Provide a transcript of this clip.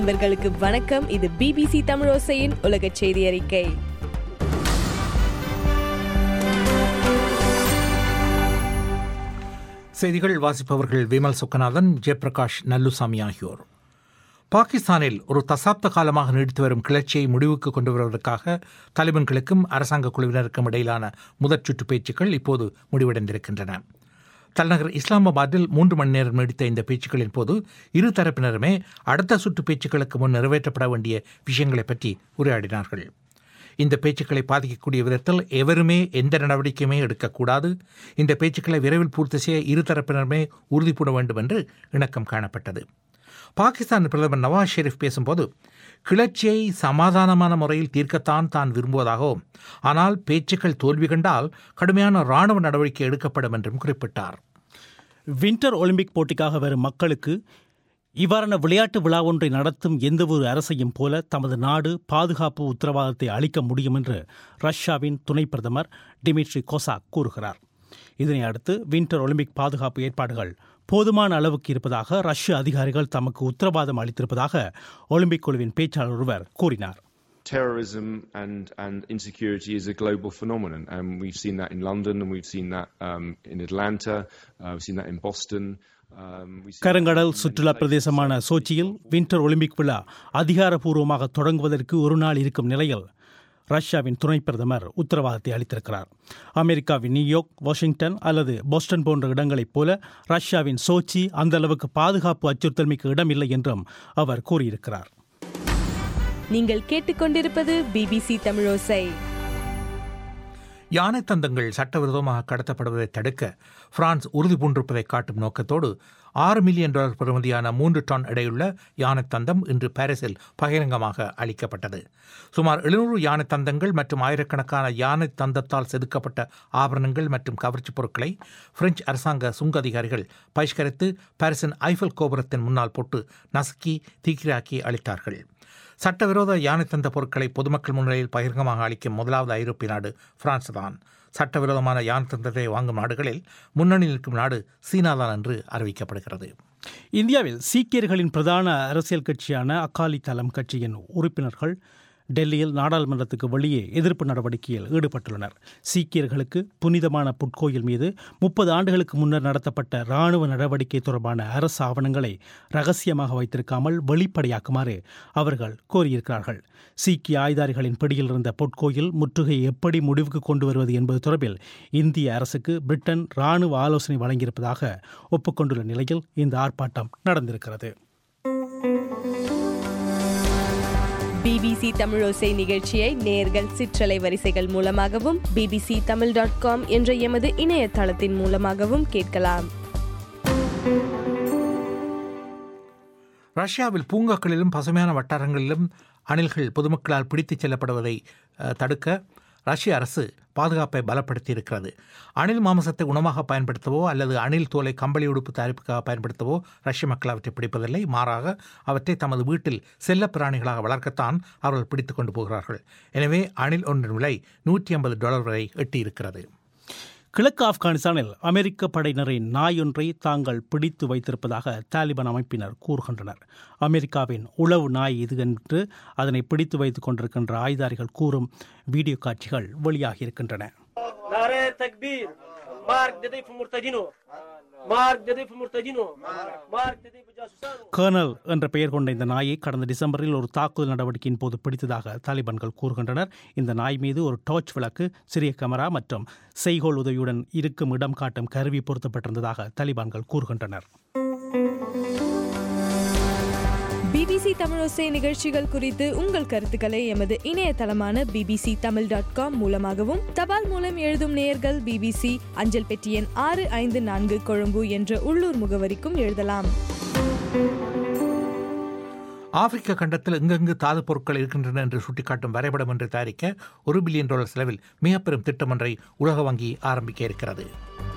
அன்பர்களுக்கு வணக்கம் இது பிபிசி தமிழோசையின் உலக செய்தி அறிக்கை செய்திகள் வாசிப்பவர்கள் விமல் சுக்கநாதன் ஜெயபிரகாஷ் நல்லுசாமி ஆகியோர் பாகிஸ்தானில் ஒரு தசாப்த காலமாக நீடித்து வரும் கிளர்ச்சியை முடிவுக்கு கொண்டு வருவதற்காக தாலிபான்களுக்கும் அரசாங்க குழுவினருக்கும் இடையிலான முதற் சுற்று பேச்சுக்கள் இப்போது முடிவடைந்திருக்கின்றன தலைநகர் இஸ்லாமாபாத்தில் மூன்று மணி நேரம் நீடித்த இந்த பேச்சுக்களின் போது இரு தரப்பினருமே அடுத்த சுற்று பேச்சுக்களுக்கு முன் நிறைவேற்றப்பட வேண்டிய விஷயங்களை பற்றி உரையாடினார்கள் இந்த பேச்சுக்களை பாதிக்கக்கூடிய விதத்தில் எவருமே எந்த நடவடிக்கையுமே எடுக்கக்கூடாது இந்த பேச்சுக்களை விரைவில் பூர்த்தி செய்ய இரு தரப்பினருமே உறுதிப்பட வேண்டும் என்று இணக்கம் காணப்பட்டது பாகிஸ்தான் பிரதமர் நவாஸ் ஷெரீப் பேசும்போது கிளர்ச்சியை சமாதானமான முறையில் தீர்க்கத்தான் தான் விரும்புவதாகவும் ஆனால் பேச்சுக்கள் தோல்வி கண்டால் கடுமையான ராணுவ நடவடிக்கை எடுக்கப்படும் என்றும் குறிப்பிட்டார் வின்டர் ஒலிம்பிக் போட்டிக்காக வரும் மக்களுக்கு இவ்வாறான விளையாட்டு விழா ஒன்றை நடத்தும் எந்தவொரு அரசையும் போல தமது நாடு பாதுகாப்பு உத்தரவாதத்தை அளிக்க முடியும் என்று ரஷ்யாவின் துணை பிரதமர் டிமிட்ரி கோசாக் கூறுகிறார் இதனை அடுத்து வின்டர் ஒலிம்பிக் பாதுகாப்பு ஏற்பாடுகள் போதுமான அளவுக்கு இருப்பதாக ரஷ்ய அதிகாரிகள் தமக்கு உத்தரவாதம் அளித்திருப்பதாக ஒலிம்பிக் குழுவின் பேச்சாளர் ஒருவர் கூறினார் terrorism and, and insecurity is a global phenomenon. And we've seen that in London and we've seen that um, in Atlanta, uh, we've seen that in Boston. Um, we've seen கருங்கடல் that in சுற்றுலா many பிரதேசமான places. சோச்சியில் winter Olympic விழா அதிகாரப்பூர்வமாக தொடங்குவதற்கு ஒரு நாள் இருக்கும் நிலையில் ரஷ்யாவின் துணை பிரதமர் உத்தரவாதத்தை அளித்திருக்கிறார் அமெரிக்காவின் நியூயார்க் வாஷிங்டன் அல்லது போஸ்டன் போன்ற இடங்களைப் போல ரஷ்யாவின் சோச்சி அந்த அளவுக்கு பாதுகாப்பு அச்சுறுத்தல் மிக்க இடம் இல்லை என்றும் அவர் கூறியிருக்கிறார் நீங்கள் கேட்டுக்கொண்டிருப்பது பிபிசி தமிழோசை யானை தந்தங்கள் சட்டவிரோதமாக கடத்தப்படுவதை தடுக்க பிரான்ஸ் உறுதி பூண்டிருப்பதை காட்டும் நோக்கத்தோடு ஆறு மில்லியன் டாலர் பெறுமதியான மூன்று டன் எடையுள்ள யானை தந்தம் இன்று பாரிஸில் பகிரங்கமாக அளிக்கப்பட்டது சுமார் எழுநூறு யானை தந்தங்கள் மற்றும் ஆயிரக்கணக்கான யானை தந்தத்தால் செதுக்கப்பட்ட ஆபரணங்கள் மற்றும் கவர்ச்சிப் பொருட்களை பிரெஞ்சு அரசாங்க சுங்க அதிகாரிகள் பகிஷ்கரித்து பாரிஸின் ஐஃபல் கோபுரத்தின் முன்னால் போட்டு நசுக்கி தீக்கிராக்கி அளித்தார்கள் சட்டவிரோத யானை தந்த பொருட்களை பொதுமக்கள் முன்னிலையில் பகிரங்கமாக அளிக்கும் முதலாவது ஐரோப்பிய நாடு பிரான்ஸ் தான் சட்டவிரோதமான யானை தந்தத்தை வாங்கும் நாடுகளில் முன்னணியில் இருக்கும் நாடு சீனாதான் என்று அறிவிக்கப்படுகிறது இந்தியாவில் சீக்கியர்களின் பிரதான அரசியல் கட்சியான அகாலி தளம் கட்சியின் உறுப்பினர்கள் டெல்லியில் நாடாளுமன்றத்துக்கு வெளியே எதிர்ப்பு நடவடிக்கையில் ஈடுபட்டுள்ளனர் சீக்கியர்களுக்கு புனிதமான புட்கோயில் மீது முப்பது ஆண்டுகளுக்கு முன்னர் நடத்தப்பட்ட இராணுவ நடவடிக்கை தொடர்பான அரசு ஆவணங்களை ரகசியமாக வைத்திருக்காமல் வெளிப்படையாக்குமாறு அவர்கள் கோரியிருக்கிறார்கள் சீக்கிய ஆயுதாரிகளின் பிடியில் இருந்த பொற்கோயில் முற்றுகையை எப்படி முடிவுக்கு கொண்டு வருவது என்பது தொடர்பில் இந்திய அரசுக்கு பிரிட்டன் இராணுவ ஆலோசனை வழங்கியிருப்பதாக ஒப்புக்கொண்டுள்ள நிலையில் இந்த ஆர்ப்பாட்டம் நடந்திருக்கிறது பிபிசி தமிழோசை நிகழ்ச்சியை நேர்கள் சிற்றலை வரிசைகள் மூலமாகவும் பிபிசி தமிழ் டாட் காம் என்ற எமது இணையதளத்தின் மூலமாகவும் கேட்கலாம் ரஷ்யாவில் பூங்காக்களிலும் பசுமையான வட்டாரங்களிலும் அணில்கள் பொதுமக்களால் பிடித்துச் செல்லப்படுவதை அஹ், தடுக்க ரஷ்ய அரசு பாதுகாப்பை பலப்படுத்தி இருக்கிறது அணில் மாமிசத்தை உணவாக பயன்படுத்தவோ அல்லது அணில் தோலை கம்பளி உடுப்பு தயாரிப்புக்காக பயன்படுத்தவோ ரஷ்ய மக்கள் அவற்றை பிடிப்பதில்லை மாறாக அவற்றை தமது வீட்டில் செல்லப் பிராணிகளாக வளர்க்கத்தான் அவர்கள் பிடித்துக் கொண்டு போகிறார்கள் எனவே அணில் ஒன்றின் விலை நூற்றி ஐம்பது டாலர் வரை எட்டியிருக்கிறது கிழக்கு ஆப்கானிஸ்தானில் அமெரிக்க படையினரின் நாயொன்றை தாங்கள் பிடித்து வைத்திருப்பதாக தாலிபான் அமைப்பினர் கூறுகின்றனர் அமெரிக்காவின் உளவு நாய் இது என்று அதனை பிடித்து வைத்துக் கொண்டிருக்கின்ற ஆயுதாரிகள் கூறும் வீடியோ காட்சிகள் வெளியாகியிருக்கின்றன نعره تکبیر مرگ دادی په مرتدینو مرگ دادی په مرتدینو مرگ دادی په جاسوسانو கர்னல் என்ற பெயர் கொண்ட இந்த நாயை கடந்த டிசம்பரில் ஒரு தாக்குதல் நடவடிக்கையின் போது பிடித்ததாக தாலிபான்கள் கூறுகின்றனர் இந்த நாய் மீது ஒரு டார்ச் விளக்கு சிறிய கேமரா மற்றும் செய்கோல் உதவியுடன் இருக்கும் இடம் காட்டும் கருவி பொருத்தப்பட்டிருந்ததாக தாலிபான்கள் கூறுகின்றனர் பிபிசி தமிழோசை நிகழ்ச்சிகள் குறித்து உங்கள் கருத்துக்களை எமது இணையதளமான பிபிசி தமிழ் டாட் காம் மூலமாகவும் தபால் மூலம் எழுதும் நேயர்கள் பிபிசி அஞ்சல் பெட்டி எண் ஆறு ஐந்து நான்கு கொழும்பு என்ற உள்ளூர் முகவரிக்கும் எழுதலாம் ஆப்பிரிக்க கண்டத்தில் எங்கெங்கு தாது பொருட்கள் இருக்கின்றன என்று சுட்டிக்காட்டும் வரைபடம் ஒன்றை தயாரிக்க ஒரு பில்லியன் டாலர் செலவில் மிக பெரும் திட்டம் ஒன்றை உலக வங்கி ஆரம்பிக்க இருக்கிறது